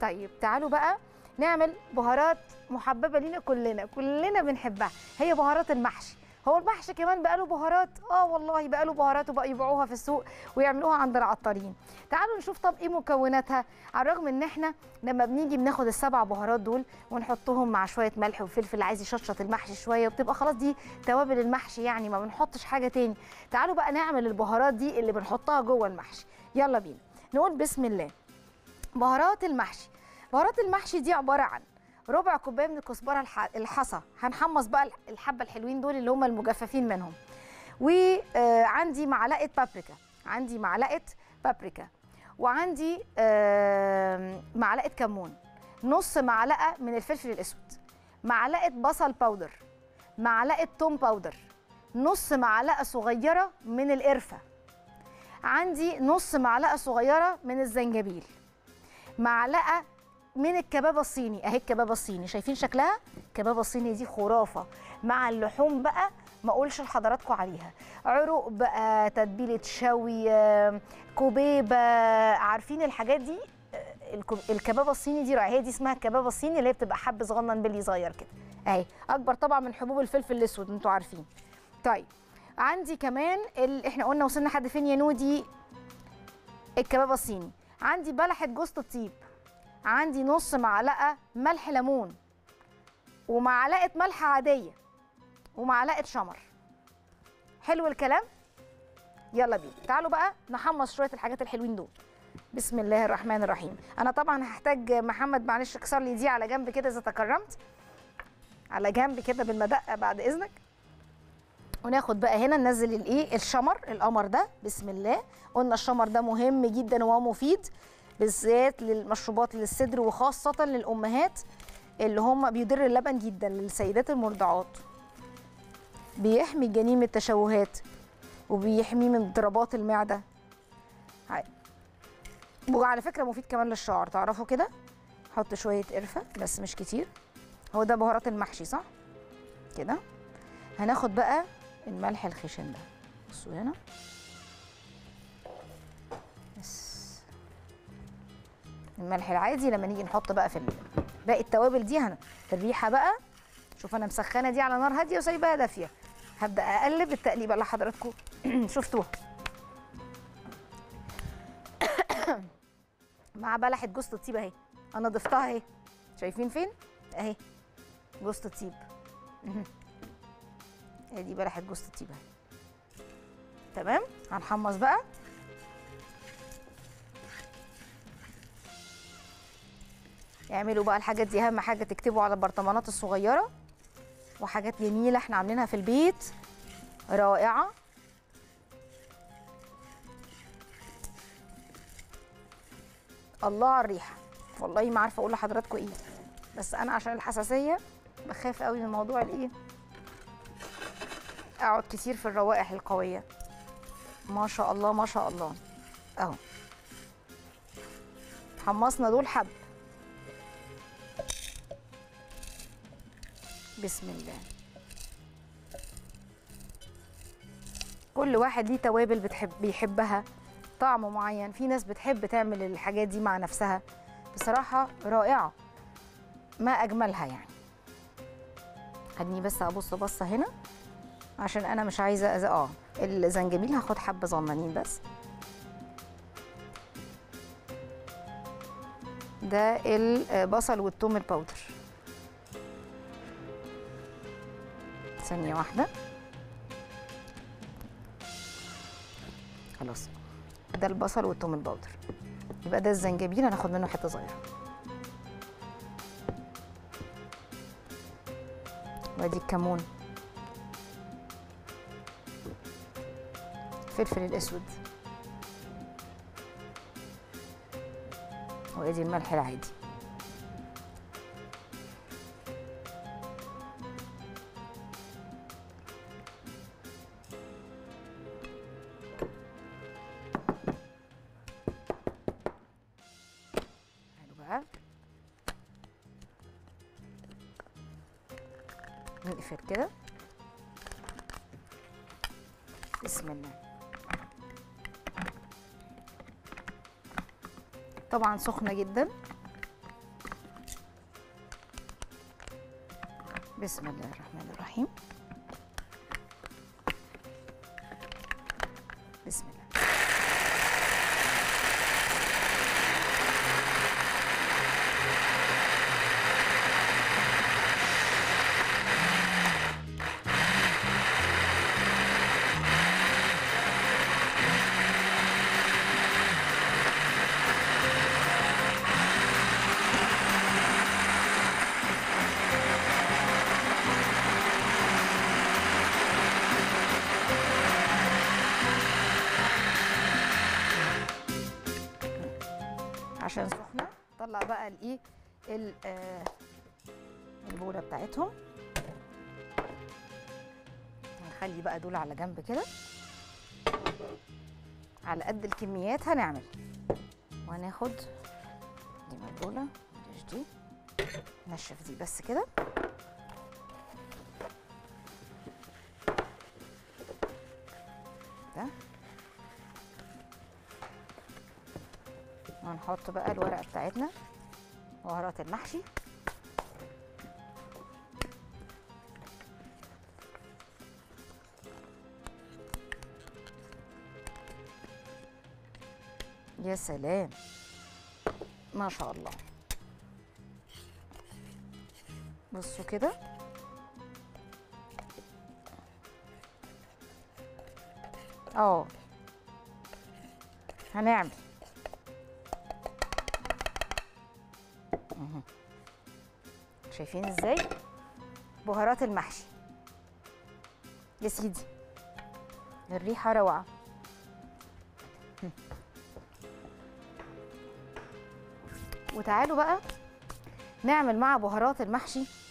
طيب تعالوا بقى نعمل بهارات محببه لينا كلنا كلنا بنحبها هي بهارات المحشي هو المحشي كمان بقى له بهارات اه والله بقى له بهارات وبقى يبيعوها في السوق ويعملوها عند العطارين تعالوا نشوف طب ايه مكوناتها على الرغم ان احنا لما بنيجي بناخد السبع بهارات دول ونحطهم مع شويه ملح وفلفل عايز يشطشط المحشي شويه وبتبقى خلاص دي توابل المحشي يعني ما بنحطش حاجه تاني تعالوا بقى نعمل البهارات دي اللي بنحطها جوه المحشي يلا بينا نقول بسم الله بهارات المحشي بهارات المحشي دي عباره عن ربع كوبايه من الكزبره الح- الحصى هنحمص بقى الحبه الحلوين دول اللي هم المجففين منهم وعندي معلقه بابريكا عندي معلقه بابريكا وعندي آم، معلقه كمون نص معلقه من الفلفل الاسود معلقه بصل باودر معلقه توم باودر نص معلقه صغيره من القرفه عندي نص معلقه صغيره من الزنجبيل معلقه من الكبابه الصيني اهي الكبابه الصيني شايفين شكلها الكبابه الصيني دي خرافه مع اللحوم بقى ما اقولش لحضراتكم عليها عروق بقى تتبيله شوي آم، كوبيبه عارفين الحاجات دي آه، الكو- الكبابه الصيني دي رائعة. هي دي اسمها الكبابه الصيني اللي هي بتبقى حب صغنن بلي صغير كده اهي اكبر طبعا من حبوب الفلفل الاسود انتوا عارفين طيب عندي كمان ال... احنا قلنا وصلنا لحد فين يا نودي الكبابه الصيني عندي بلحه جوز الطيب عندي نص معلقه ملح ليمون ومعلقه ملح عاديه ومعلقه شمر حلو الكلام يلا بينا تعالوا بقى نحمص شويه الحاجات الحلوين دول بسم الله الرحمن الرحيم انا طبعا هحتاج محمد معلش اكسر لي دي على جنب كده اذا تكرمت على جنب كده بالمدقه بعد اذنك وناخد بقى هنا ننزل الايه الشمر القمر ده بسم الله قلنا الشمر ده مهم جدا وهو مفيد بالذات للمشروبات للصدر وخاصه للامهات اللي هم بيضر اللبن جدا للسيدات المرضعات بيحمي الجنين من التشوهات وبيحميه من اضطرابات المعده هاي. وعلى فكره مفيد كمان للشعر تعرفوا كده حط شويه قرفه بس مش كتير هو ده بهارات المحشي صح كده هناخد بقى الملح الخشن ده بصوا هنا بس الملح العادي لما نيجي نحط بقى في ال- باقي التوابل دي هنا الريحه بقى شوف انا مسخنه دي على نار هاديه وسايباها دافيه هبدا اقلب التقليبه اللي حضراتكم شفتوها مع بلحه جوز الطيب اهي انا ضفتها اهي شايفين فين اهي جوز الطيب مهم. هي دي بلحه جوز الطيب اهي تمام هنحمص بقى اعملوا بقى الحاجات دي اهم حاجه تكتبوا على البرطمانات الصغيره وحاجات جميله احنا عاملينها في البيت رائعه الله على الريحه والله ما عارفه اقول لحضراتكم ايه بس انا عشان الحساسيه بخاف قوي من موضوع الايه اقعد كتير في الروائح القويه ما شاء الله ما شاء الله اهو حمصنا دول حب بسم الله كل واحد ليه توابل بتحب بيحبها طعم معين في ناس بتحب تعمل الحاجات دي مع نفسها بصراحة رائعة ما أجملها يعني خليني بس أبص بصة هنا عشان أنا مش عايزة أز... آه الزنجبيل هاخد حبة صغننين بس ده البصل والثوم الباودر ثانية واحدة خلاص ده البصل والثوم الباودر يبقى ده الزنجبيل هناخد منه حتة صغيرة وادي الكمون الفلفل الاسود وادي الملح العادي حلو بقى نقفل كده بسم الله طبعا سخنة جدا بسم الله الرحمن الرحيم بسم الله عشان سخنه طلع بقى الايه ال- آه، البوله بتاعتهم هنخلي بقى دول على جنب كده على قد الكميات هنعمل وهناخد دي مقبوله مش دي نشف دي بس كده ده وهنحط بقى الورقه بتاعتنا بهارات المحشي يا سلام ما شاء الله بصوا كده اه هنعمل مهم. شايفين ازاي بهارات المحشي يا سيدي الريحه روعه هم. وتعالوا بقى نعمل مع بهارات المحشي